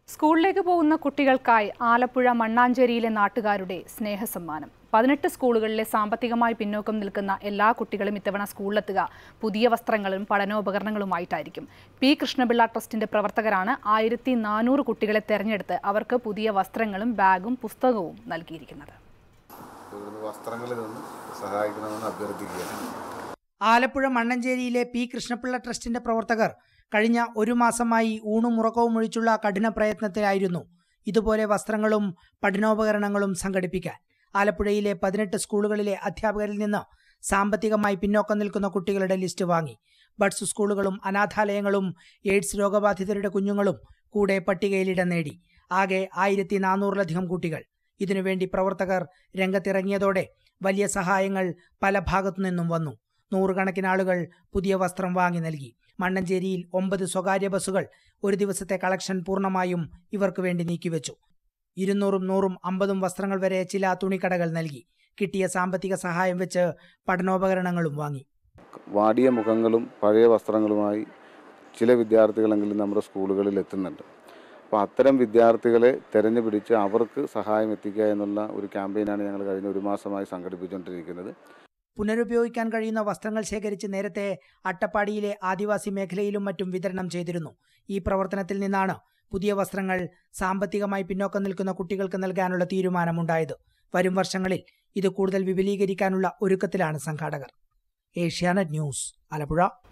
സ്കൂളിലേക്ക് പോകുന്ന കുട്ടികൾക്കായി ആലപ്പുഴ മണ്ണാഞ്ചേരിയിലെ നാട്ടുകാരുടെ സ്നേഹസമ്മാനം പതിനെട്ട് സ്കൂളുകളിലെ സാമ്പത്തികമായി പിന്നോക്കം നിൽക്കുന്ന എല്ലാ കുട്ടികളും ഇത്തവണ സ്കൂളിലെത്തുക പുതിയ വസ്ത്രങ്ങളും പഠനോപകരണങ്ങളുമായിട്ടായിരിക്കും പി കൃഷ്ണപിള്ള ട്രസ്റ്റിന്റെ പ്രവർത്തകരാണ് ആയിരത്തി നാനൂറ് കുട്ടികളെ തെരഞ്ഞെടുത്ത് അവർക്ക് പുതിയ വസ്ത്രങ്ങളും ബാഗും പുസ്തകവും നൽകിയിരിക്കുന്നത് ഇവിടുന്ന് വസ്ത്രങ്ങളിൽ നിന്ന് സഹായിക്കണമെന്ന് അഭ്യർത്ഥിക്കുകയാണ് ആലപ്പുഴ മണ്ണഞ്ചേരിയിലെ പി കൃഷ്ണപിള്ള ട്രസ്റ്റിന്റെ പ്രവർത്തകർ കഴിഞ്ഞ ഒരു മാസമായി ഊണും ഉറക്കവും ഒഴിച്ചുള്ള കഠിന പ്രയത്നത്തിലായിരുന്നു ഇതുപോലെ വസ്ത്രങ്ങളും പഠനോപകരണങ്ങളും സംഘടിപ്പിക്കാൻ ആലപ്പുഴയിലെ പതിനെട്ട് സ്കൂളുകളിലെ അധ്യാപകരിൽ നിന്ന് സാമ്പത്തികമായി പിന്നോക്കം നിൽക്കുന്ന കുട്ടികളുടെ ലിസ്റ്റ് വാങ്ങി ബഡ്സ് സ്കൂളുകളും അനാഥാലയങ്ങളും എയ്ഡ്സ് രോഗബാധിതരുടെ കുഞ്ഞുങ്ങളും കൂടെ പട്ടികയിലിടം നേടി ആകെ ആയിരത്തി നാനൂറിലധികം കുട്ടികൾ ഇതിനുവേണ്ടി പ്രവർത്തകർ രംഗത്തിറങ്ങിയതോടെ വലിയ സഹായങ്ങൾ പല ഭാഗത്തു നിന്നും വന്നു നൂറുകണക്കിന് ആളുകൾ പുതിയ വസ്ത്രം വാങ്ങി നൽകി മണ്ണഞ്ചേരിയിൽ ഒമ്പത് സ്വകാര്യ ബസ്സുകൾ ഒരു ദിവസത്തെ കളക്ഷൻ പൂർണ്ണമായും ഇവർക്ക് വേണ്ടി നീക്കിവെച്ചു ഇരുന്നൂറും നൂറും അമ്പതും വസ്ത്രങ്ങൾ വരെ ചില തുണിക്കടകൾ നൽകി കിട്ടിയ സാമ്പത്തിക സഹായം വെച്ച് പഠനോപകരണങ്ങളും വാങ്ങി വാടിയ മുഖങ്ങളും പഴയ വസ്ത്രങ്ങളുമായി ചില വിദ്യാർത്ഥികളെങ്കിലും നമ്മുടെ സ്കൂളുകളിൽ എത്തുന്നുണ്ട് അപ്പോൾ അത്തരം വിദ്യാർത്ഥികളെ തെരഞ്ഞു പിടിച്ച് അവർക്ക് സഹായം എത്തിക്കുക എന്നുള്ള ഒരു ക്യാമ്പയിനാണ് ഞങ്ങൾ കഴിഞ്ഞ ഒരു മാസമായി സംഘടിപ്പിച്ചുകൊണ്ടിരിക്കുന്നത് പുനരുപയോഗിക്കാൻ കഴിയുന്ന വസ്ത്രങ്ങൾ ശേഖരിച്ച് നേരത്തെ അട്ടപ്പാടിയിലെ ആദിവാസി മേഖലയിലും മറ്റും വിതരണം ചെയ്തിരുന്നു ഈ പ്രവർത്തനത്തിൽ നിന്നാണ് പുതിയ വസ്ത്രങ്ങൾ സാമ്പത്തികമായി പിന്നോക്കം നിൽക്കുന്ന കുട്ടികൾക്ക് നൽകാനുള്ള തീരുമാനമുണ്ടായത് വരും വർഷങ്ങളിൽ ഇത് കൂടുതൽ വിപുലീകരിക്കാനുള്ള ഒരുക്കത്തിലാണ് സംഘാടകർ ഏഷ്യാനെറ്റ് ന്യൂസ് ആലപ്പുഴ